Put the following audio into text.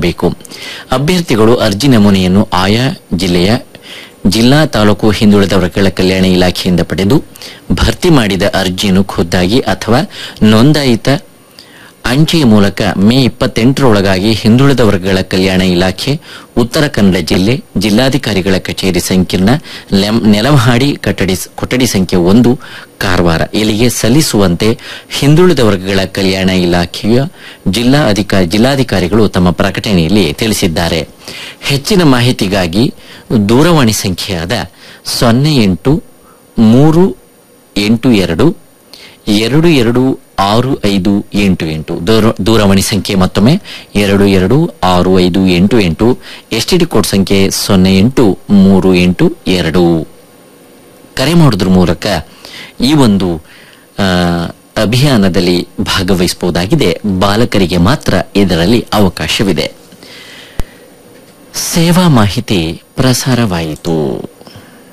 ಸಲ್ಲಿಸಬೇಕು ಅಭ್ಯರ್ಥಿಗಳು ಅರ್ಜಿ ನಮೂನೆಯನ್ನು ಆಯಾ ಜಿಲ್ಲೆಯ ಜಿಲ್ಲಾ ತಾಲೂಕು ಹಿಂದುಳಿದ ವರ್ಗಗಳ ಕಲ್ಯಾಣ ಇಲಾಖೆಯಿಂದ ಪಡೆದು ಭರ್ತಿ ಮಾಡಿದ ಅರ್ಜಿಯನ್ನು ಖುದ್ದಾಗಿ ಅಥವಾ ನೋಂದಾಯಿತ ಅಂಚೆಯ ಮೂಲಕ ಮೇ ಇಪ್ಪತ್ತೆಂಟರೊಳಗಾಗಿ ಹಿಂದುಳಿದ ವರ್ಗಗಳ ಕಲ್ಯಾಣ ಇಲಾಖೆ ಉತ್ತರ ಕನ್ನಡ ಜಿಲ್ಲೆ ಜಿಲ್ಲಾಧಿಕಾರಿಗಳ ಕಚೇರಿ ಸಂಕೀರ್ಣ ಲೆಂ- ನೆಲಮಹಾಡಿ ಕಟ್ಟಡಿ ಕೊಠಡಿ ಸಂಖ್ಯೆ ಒಂದು ಕಾರವಾರ ಇಲ್ಲಿಗೆ ಸಲ್ಲಿಸುವಂತೆ ಹಿಂದುಳಿದ ವರ್ಗಗಳ ಕಲ್ಯಾಣ ಇಲಾಖೆಯ ಜಿಲ್ಲಾ ಅಧಿಕಾರಿ ಜಿಲ್ಲಾಧಿಕಾರಿಗಳು ತಮ್ಮ ಪ್ರಕಟಣೆಯಲ್ಲಿ ತಿಳಿಸಿದ್ದಾರೆ ಹೆಚ್ಚಿನ ಮಾಹಿತಿಗಾಗಿ ದೂರವಾಣಿ ಸಂಖ್ಯೆಯಾದ ಸೊನ್ನೆ ಎಂಟು ಮೂರು ಎಂಟು ಎರಡು ಎರಡು ಎರಡು ಆರು ಐದು ಎಂಟು ಎಂಟು ದೂರ- ದೂರವಾಣಿ ಸಂಖ್ಯೆ ಮತ್ತೊಮ್ಮೆ ಎರಡು ಎರಡು ಆರು ಐದು ಎಂಟು ಎಂಟು ಎಸ್ಟಿಡಿ ಕೋಡ್ ಸಂಖ್ಯೆ ಸೊನ್ನೆ ಎಂಟು ಮೂರು ಎಂಟು ಎರಡು ಕರೆ ಮಾಡೋದ್ರ ಮೂಲಕ ಈ ಒಂದು ಆ, ಅಭಿಯಾನದಲ್ಲಿ ಭಾಗವಹಿಸಬಹುದಾಗಿದೆ ಬಾಲಕರಿಗೆ ಮಾತ್ರ ಇದರಲ್ಲಿ ಅವಕಾಶವಿದೆ ಸೇವಾ ಮಾಹಿತಿ ಪ್ರಸಾರವಾಯಿತು